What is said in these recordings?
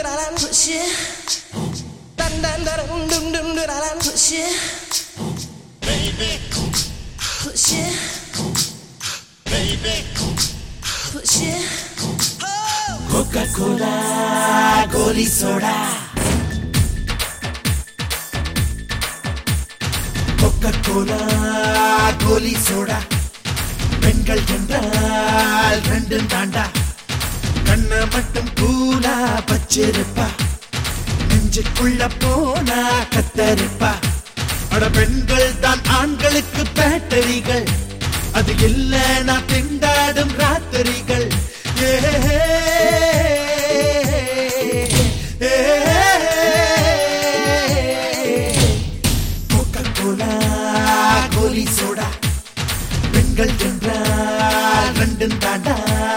push it. Dun dun dun dun dun dun dun dun push it. Baby, push it. Baby, push it. Coca Cola goli soda Coca Cola goli soda பெண்கள் என்றால் ரெண்டும் தாண்டா கண்ண மட்டும் கூலா பச்சிருப்பா நெஞ்சுக்குள்ள போனா கத்தரிப்பா அட பெண்கள் தான் ஆண்களுக்கு பேட்டரிகள் அது இல்ல நான் திண்டாடும் ராத்திரிகள் ஏ கோகா கோலா கோலி சோடா பெண்கள் என்றால் ரெண்டும் தாண்டா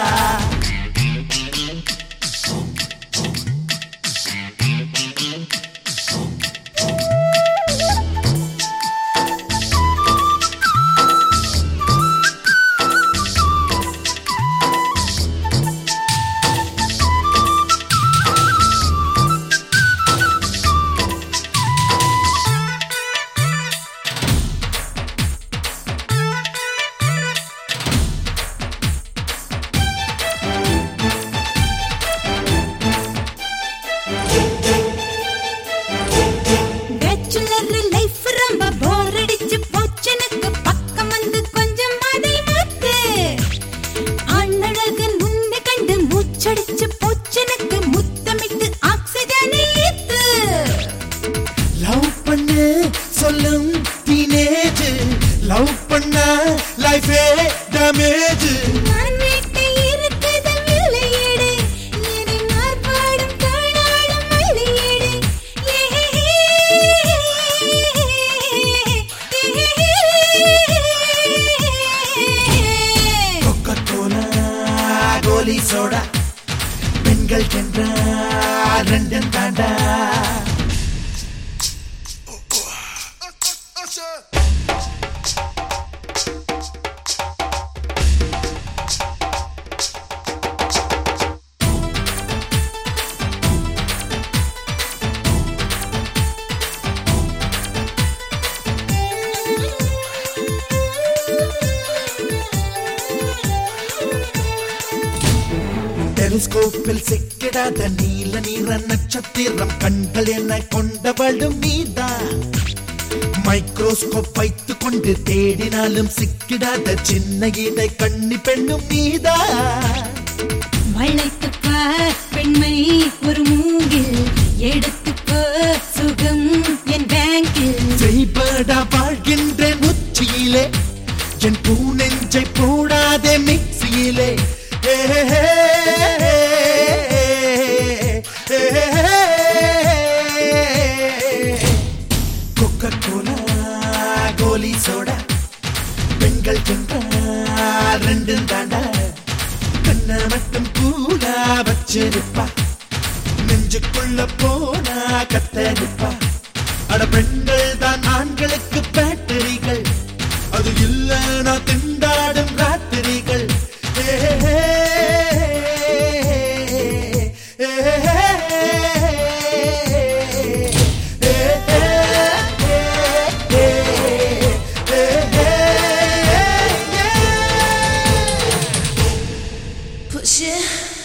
பேச்சுலர் லைஃப் ரொம்ப போர் அடிச்சு போச்சு எனக்கு பக்கம் வந்து கொஞ்சம் அதை மாத்து அண்ணழகன் உன்னை கண்டு மூச்சடிச்சு போச்சு எனக்கு முத்தமிட்டு ஆக்சிஜனை ஏத்து லவ் பண்ணு சொல்லும் டீனேஜ் லவ் பண்ணா லைஃபே டேமேஜ் நான் வீட்டை இருக்குது வெள்ளையீடு இனி மார்பாடும் தாழாடும் மல்லியீடு கொக்கா கோலா கோலி சோடா பெண்கள் என்றால் ரெண்டும் தாண்டா டெலிஸ்கோப்பில் சிக்கிடாத நீல நீர நட்சத்திரம் கண்கள் என கொண்டவளும் நீதான் மைக்ரோஸ்கோப் வைத்துக் கொண்டு தேடினாலும் சிக்கிடாத சின்ன இடை கண்ணி பெண்ணும் நீதான் வளைத்துப்பா பெண்மை ஒரு மூங்கில் எடுத்துக்கோ சுகம் என் பேங்கில் செய்படா வாழ்கின்ற உச்சியிலே என் பூ நெஞ்சை போடாதே மிக்சியிலே ஏ, ஏ, ஏ, கொக்கா கோலா கோலி சோடா பெண்கள் என்றால் ரெண்டும் தாண்டா கண்ண மட்டும் கூலா வச்சிருப்பா நெஞ்சுக்குள்ள போனா கத்தரிப்பா அட பெண்கள் தான் ஆண்களுக்கு பேட்டரிகள் அது இல்ல நான் திண்டாடும் ராத்திரிகள் ஏ, ஏ, ஏ, Push it.